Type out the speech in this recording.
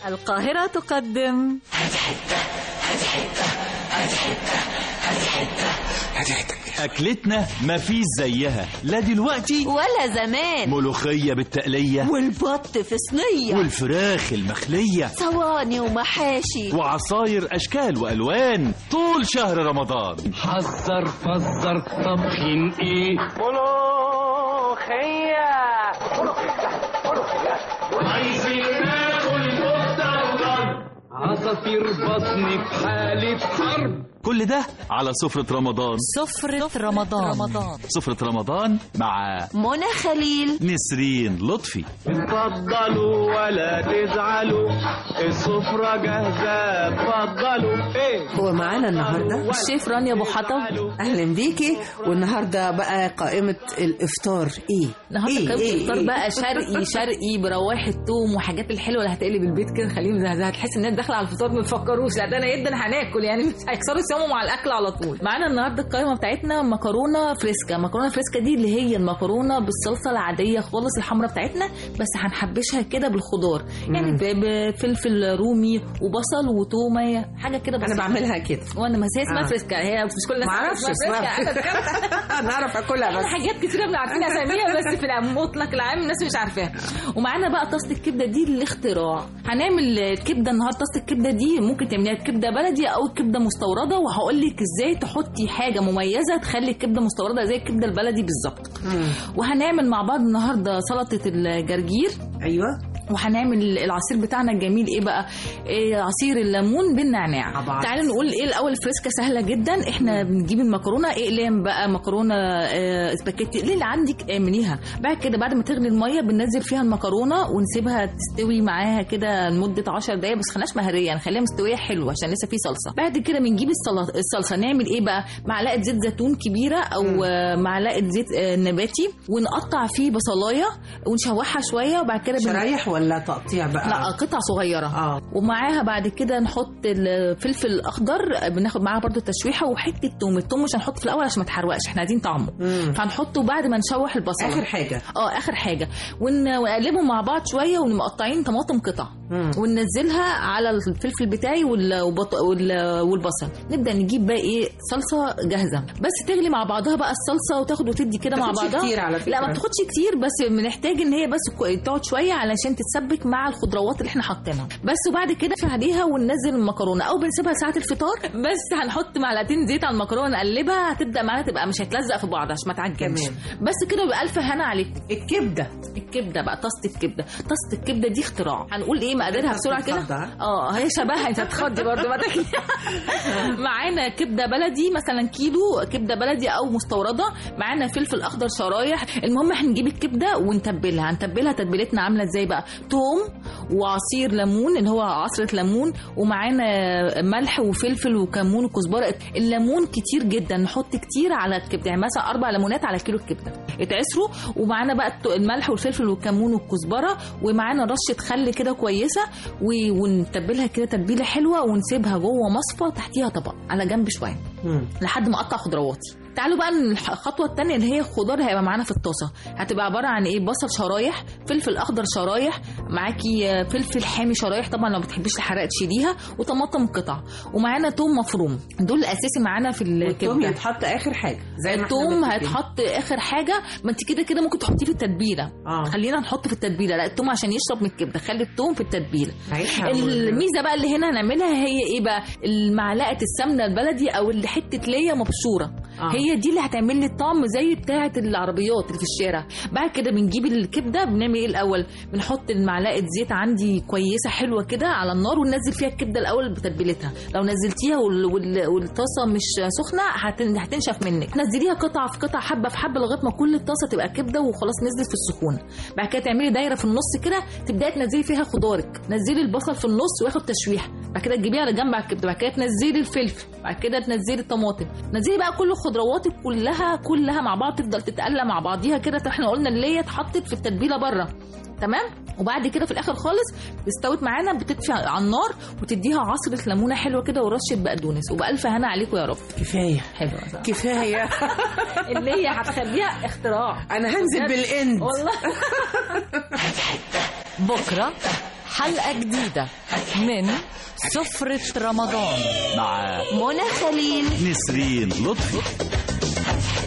القاهرة تقدم أكلتنا مفيش زيها لا دلوقتي ولا زمان ملوخية بالتقلية والبط في صينية والفراخ المخلية صواني ومحاشي وعصاير أشكال وألوان طول شهر رمضان حذر فزر طبخين ايه عايزين ناكل مستقبل عصافير بطني في حالة حرب كل ده على سفرة رمضان سفرة رمضان رمضان سفرة رمضان مع منى خليل نسرين لطفي اتفضلوا ولا تزعلوا السفرة جاهزة اتفضلوا ايه هو معانا النهارده الشيف رانيا ابو حطب اهلا بيكي والنهارده بقى قائمه الافطار ايه النهارده إيه؟ كان إيه؟ الفطار إيه؟ بقى شرقي شرقي بروايح التوم وحاجات الحلوه اللي هتقلب البيت كده خليهم زهزه هتحس ان انت داخله على الفطار ما تفكروش لا ده انا جدا هناكل يعني مش هيكسروا صيامهم على الاكل على طول معانا النهارده القائمه بتاعتنا مكرونه فريسكا مكرونه فريسكا دي اللي هي المكرونه بالصلصه العاديه خالص الحمراء بتاعتنا بس هنحبشها كده بالخضار يعني ب- بفلفل رومي وبصل وتومه حاجه كده انا بسيطه بعملها كده وانا ما هي اسمها آه. فريسكا هي مش كل الناس معرفش عارفة اسمها فريسكا. أنا انا اعرف اكلها في بس حاجات كتيرة بنبقى عارفين اساميها بس في المطلق العام الناس مش عارفاها ومعانا بقى طاسه الكبده دي الاختراع هنعمل الكبده النهارده طاسه الكبده دي ممكن تعمليها كبده بلدي او كبده مستورده وهقول لك ازاي تحطي حاجه مميزه تخلي الكبده مستورده زي الكبده البلدي بالظبط وهنعمل مع بعض النهارده سلطه الجرجير ايوه وهنعمل العصير بتاعنا الجميل ايه بقى إيه عصير الليمون بالنعناع طبعا. تعالوا نقول ايه الاول الفريسكا سهله جدا احنا بنجيب المكرونه اقلام بقى مكرونه آه، سباكيتي اللي اللي عندك اعمليها بعد كده بعد ما تغلي الميه بننزل فيها المكرونه ونسيبها تستوي معاها كده لمده 10 دقايق بس خليناش مهريه نخليها مستويه حلوه عشان لسه في صلصه بعد كده بنجيب الصلا- الصلصه نعمل ايه بقى معلقه زيت زيتون كبيره او آه، معلقه زيت آه، نباتي ونقطع فيه بصلايه ونشوحها شويه وبعد كده بن- شرايح ولا تقطيع بقى لا قطع صغيره اه ومعاها بعد كده نحط الفلفل الاخضر بناخد معاها برضو تشويحه وحته توم التوم مش هنحطه في الاول عشان ما تحرقش احنا عايزين طعمه مم. فهنحطه بعد ما نشوح البصل اخر حاجه اه اخر حاجه ون- ونقلبهم مع بعض شويه ونقطعين طماطم قطع مم. وننزلها على الفلفل بتاعي وال- وبط- وال- والبصل نبدا نجيب بقى ايه صلصه جاهزه بس تغلي مع بعضها بقى الصلصه وتاخد وتدي كده مع تاخدش بعضها كتير على فكرة. لا ما بتاخدش كتير بس بنحتاج ان هي بس كو- تقعد شويه علشان تتسبك مع الخضروات اللي احنا حاطينها بس وبعد كده في عليها وننزل المكرونه او بنسيبها ساعه الفطار بس هنحط معلقتين زيت على المكرونه نقلبها هتبدا معانا تبقى مش هتلزق في بعض عشان ما تعجنش تمام. بس كده بألف هنا عليكم الكبده الكبده بقى طاسه الكبده طاسه الكبده دي اختراع هنقول ايه مقاديرها بسرعه كده هتتخض، ها؟ اه هي شبهها انت هتخضي برضه ما تاكلي. معانا كبده بلدي مثلا كيلو كبده بلدي او مستورده معانا فلفل اخضر شرايح المهم احنا نجيب الكبده ونتبلها هنتبلها تتبيلتنا عامله ازاي بقى توم وعصير ليمون اللي هو عصره ليمون ومعانا ملح وفلفل وكمون وكزبره الليمون كتير جدا نحط كتير على الكبده يعني مثلا اربع ليمونات على كيلو الكبده يتعصروا ومعانا بقى الت- الملح والفلفل والكمون والكزبره ومعانا رشه خل كده كويسه و- ونتبلها كده تتبيله حلوه ونسيبها جوه مصفى تحتيها طبق على جنب شويه مم. لحد ما اقطع خضرواتي تعالوا بقى الح- الخطوه الثانيه اللي هي الخضار هيبقى معانا في الطاسه هتبقى عباره عن ايه بصل شرايح فلفل اخضر شرايح معاكي آه، فلفل حامي شرايح طبعا لو ما بتحبيش الحراق تشيليها وطماطم قطع ومعانا توم مفروم دول الاساسي معانا في التوم الكبده يتحط اخر حاجه زي ما احنا التوم متفقين. هيتحط اخر حاجه ما انت كده كده ممكن تحطيه في التتبيله اه خلينا نحطه في التتبيله لا التوم عشان يشرب من الكبده خلي التوم في التتبيله عيشها وال- الميزه بقى اللي هنا هنعملها هي ايه بقى المعلقه السمنه البلدي او اللي حته ليا مبشوره آه. هي دي اللي هتعمل لي الطعم زي بتاعه العربيات اللي في الشارع بعد كده بنجيب الكبده بنعمل ايه الاول بنحط المعلقه زيت عندي كويسه حلوه كده على النار وننزل فيها الكبده الاول بتتبيلتها لو نزلتيها وال... وال... والطاسه مش سخنه هتن... هتنشف منك نزليها قطعه في قطعه حبه في حبه لغايه ما كل الطاسه تبقى كبده وخلاص نزلت في السخونه بعد كده تعملي دايره في النص كده تبداي تنزلي فيها خضارك نزلي البصل في النص وياخد تشويح بعد كده تجيبيه على جنب على الكبده بعد كده تنزلي الفلفل بعد كده تنزلي الطماطم نزلي بقى كل خضرواتك كلها كلها مع بعض تفضل تتقلى مع بعضيها كده احنا قلنا اللي هي اتحطت في التتبيله بره تمام وبعد كده في الاخر خالص استوت معانا بتدفي على النار وتديها عصره ليمونه حلوه كده ورشه بقدونس وبالف هنا عليكم يا رب كفايه حلوه صح؟ كفايه اللي هي هتخليها اختراع انا هنزل بالاند والله بكرة حلقة جديدة من سفرة رمضان مع منى خليل نسرين لطفي